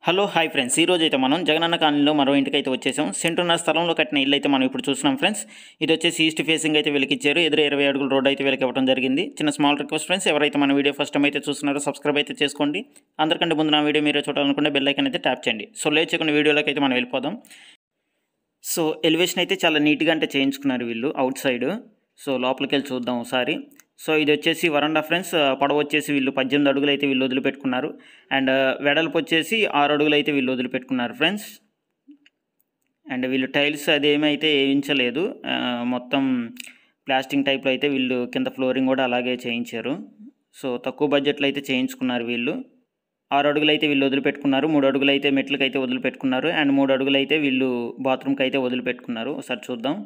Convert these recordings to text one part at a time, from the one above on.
hello hi friends ఈ రోజు అయితే మనం జగనన్న కాలనీలో మరో ఇంటికి అయితే వచ్చేసాం సెంటున్నర స్థలంలో కట్టిన ఇల్లు అయితే మనం ఇప్పుడు చూస్తున్నాం ఫ్రెండ్స్ ఇది వచ్చేసి ఈస్ట్ ఫేసింగ్ అయితే వీళ్ళకి ఇచ్చారు ఎదురు ఇరవై అడుగుల రోడ్ అయితే వీళ్ళకి ఇవ్వడం జరిగింది చిన్న స్మాల్ రిక్వెస్ట్ ఫ్రెండ్స్ ఎవరైతే మన వీడియో ఫస్ట్ టైం అయితే చూస్తున్నారో సబ్స్క్రైబ్ అయితే చేసుకోండి అందరికంటే ముందు నా వీడియో మీరే చూడాలనుకుంటే బెల్ ఐకన్ అయితే ట్యాప్ చేయండి సో లేచకుండా వీడియోలోకి అయితే మనం వెళ్ళిపోదాం సో ఎలివేషన్ అయితే చాలా నీట్గా అంటే చేయించుకున్నారు వీళ్ళు అవుట్ సైడ్ సో లోపలికి వెళ్ళి చూద్దాం ఒకసారి సో ఇది వచ్చేసి వరండా ఫ్రెండ్స్ పొడవు వచ్చేసి వీళ్ళు పద్దెనిమిది అడుగులు అయితే వీళ్ళు వదిలిపెట్టుకున్నారు అండ్ వెడల్పు వచ్చేసి ఆరు అడుగులు అయితే వీళ్ళు వదిలిపెట్టుకున్నారు ఫ్రెండ్స్ అండ్ వీళ్ళు టైల్స్ అదేమైతే వేయించలేదు ఆ, మొత్తం ప్లాస్టింగ్ టైప్లో అయితే వీళ్ళు కింద ఫ్లోరింగ్ కూడా అలాగే చేయించారు సో తక్కువ బడ్జెట్లో అయితే చేయించుకున్నారు వీళ్ళు ఆరు అడుగులు అయితే వీళ్ళు వదిలిపెట్టుకున్నారు మూడు అడుగులు అయితే మెట్లకి అయితే వదిలిపెట్టుకున్నారు అండ్ మూడు అడుగులు అయితే వీళ్ళు బాత్రూమ్కి అయితే వదిలిపెట్టుకున్నారు ఒకసారి చూద్దాం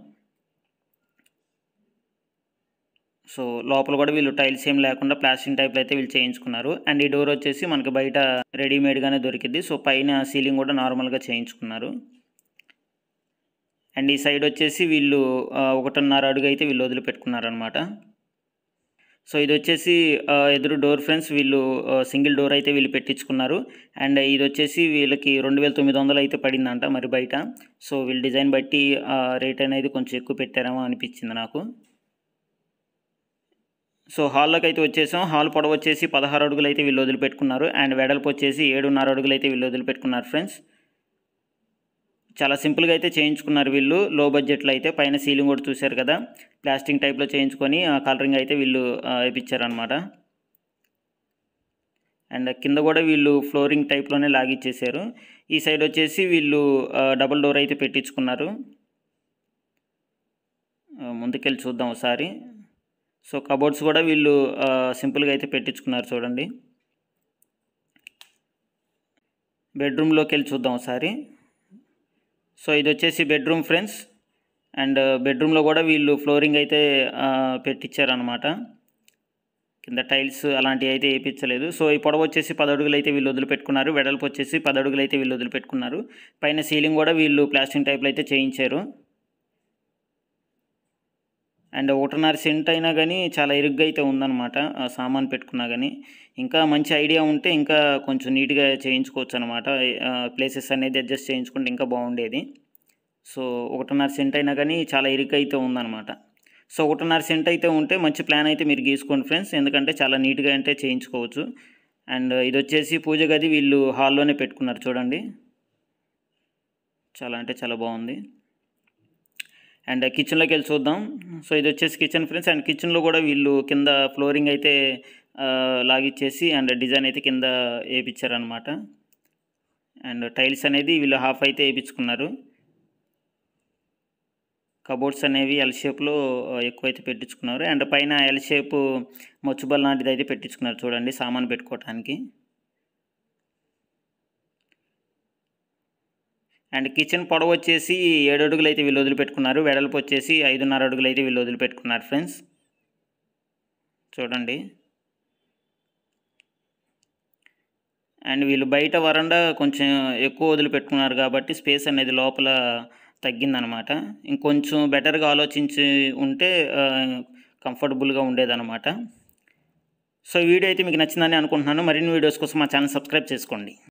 సో లోపల కూడా వీళ్ళు టైల్స్ ఏం లేకుండా ప్లాస్టింగ్ టైప్లో అయితే వీళ్ళు చేయించుకున్నారు అండ్ ఈ డోర్ వచ్చేసి మనకి బయట రెడీమేడ్గానే దొరికింది సో పైన సీలింగ్ కూడా నార్మల్గా చేయించుకున్నారు అండ్ ఈ సైడ్ వచ్చేసి వీళ్ళు ఆ, ఒకటిన్నర అడుగు అయితే వీళ్ళు వదిలిపెట్టుకున్నారనమాట సో ఇది వచ్చేసి ఆ, ఎదురు డోర్ ఫ్రెండ్స్ వీళ్ళు ఆ, సింగిల్ డోర్ అయితే వీళ్ళు పెట్టించుకున్నారు అండ్ ఇది వచ్చేసి వీళ్ళకి రెండు వేల తొమ్మిది వందలు అయితే పడిందంట మరి బయట సో వీళ్ళు డిజైన్ బట్టి ఆ, రేట్ అనేది కొంచెం ఎక్కువ పెట్టారేమో అనిపించింది నాకు సో హాల్లోకి అయితే వచ్చేసాం హాల్ పొడవు వచ్చేసి పదహారు అడుగులు అయితే వీళ్ళు వదిలిపెట్టుకున్నారు అండ్ వెడల్పు వచ్చేసి ఏడున్నర అడుగులు అయితే వీళ్ళు వదిలిపెట్టుకున్నారు ఫ్రెండ్స్ చాలా సింపుల్గా అయితే చేయించుకున్నారు వీళ్ళు లో బడ్జెట్లో అయితే పైన సీలింగ్ కూడా చూశారు కదా ప్లాస్టింగ్ టైప్లో చేయించుకొని కలరింగ్ అయితే వీళ్ళు ఆ, వేయించారనమాట అండ్ కింద కూడా వీళ్ళు ఫ్లోరింగ్ టైప్లోనే లాగిచ్చేసారు ఈ సైడ్ వచ్చేసి వీళ్ళు ఆ, డబుల్ డోర్ అయితే పెట్టించుకున్నారు ఆ, ముందుకెళ్ళి చూద్దాం ఒకసారి సో కబోర్డ్స్ కూడా వీళ్ళు ఆ, సింపుల్గా అయితే పెట్టించుకున్నారు చూడండి బెడ్రూమ్లోకి వెళ్ళి చూద్దాం ఒకసారి సో ఇది వచ్చేసి బెడ్రూమ్ ఫ్రెండ్స్ అండ్ బెడ్రూమ్లో కూడా వీళ్ళు ఫ్లోరింగ్ అయితే ఆ, పెట్టించారనమాట కింద టైల్స్ అలాంటివి అయితే వేయించలేదు సో ఈ పొడవు వచ్చేసి పది అడుగులు అయితే వీళ్ళు వదిలిపెట్టుకున్నారు వెడల్పు వచ్చేసి పది అడుగులు అయితే వీళ్ళు వదిలిపెట్టుకున్నారు పైన సీలింగ్ కూడా వీళ్ళు ప్లాస్టింగ్ టైప్లో అయితే చేయించారు అండ్ ఒకటిన్నర సెంట్ అయినా కానీ చాలా ఇరుగ్గా అయితే ఉందన్నమాట ఆ సామాన్ పెట్టుకున్నా కానీ ఇంకా మంచి ఐడియా ఉంటే ఇంకా కొంచెం నీట్గా చేయించుకోవచ్చు అనమాట ప్లేసెస్ అనేది అడ్జస్ట్ చేయించుకుంటే ఇంకా బాగుండేది సో ఒకటిన్నర సెంట్ అయినా కానీ చాలా ఇరుగ్గా అయితే ఉందన్నమాట సో ఒకటిన్నర సెంట్ అయితే ఉంటే మంచి ప్లాన్ అయితే మీరు గీసుకోండి ఫ్రెండ్స్ ఎందుకంటే చాలా నీట్గా అంటే చేయించుకోవచ్చు అండ్ ఇది వచ్చేసి పూజ గది వీళ్ళు హాల్లోనే పెట్టుకున్నారు చూడండి చాలా అంటే చాలా బాగుంది అండ్ కిచెన్లోకి వెళ్ళి చూద్దాం సో ఇది వచ్చేసి కిచెన్ ఫ్రెండ్స్ అండ్ కిచెన్లో కూడా వీళ్ళు కింద ఫ్లోరింగ్ అయితే ఆ, లాగిచ్చేసి అండ్ డిజైన్ అయితే కింద వేయించారనమాట అండ్ టైల్స్ అనేది వీళ్ళు హాఫ్ అయితే వేయించుకున్నారు కబోర్డ్స్ అనేవి ఎల్ షేప్లో ఎక్కువ అయితే పెట్టించుకున్నారు అండ్ పైన ఎల్ షేప్ మొచ్చుబల్ లాంటిది అయితే పెట్టించుకున్నారు చూడండి సామాన్ పెట్టుకోవటానికి అండ్ కిచెన్ పొడవు వచ్చేసి ఏడు అడుగులు అయితే వీళ్ళు వదిలిపెట్టుకున్నారు వెడల్పు వచ్చేసి ఐదున్నర అడుగులు అయితే వీళ్ళు వదిలిపెట్టుకున్నారు ఫ్రెండ్స్ చూడండి అండ్ వీళ్ళు బయట వరండా కొంచెం ఎక్కువ వదిలిపెట్టుకున్నారు కాబట్టి స్పేస్ అనేది లోపల తగ్గిందనమాట ఇంకొంచెం బెటర్గా ఆలోచించి ఉంటే కంఫర్టబుల్గా ఉండేదన్నమాట సో ఈ వీడియో అయితే మీకు నచ్చిందని అనుకుంటున్నాను మరిన్ని వీడియోస్ కోసం మా ఛానల్ సబ్స్క్రైబ్ చేసుకోండి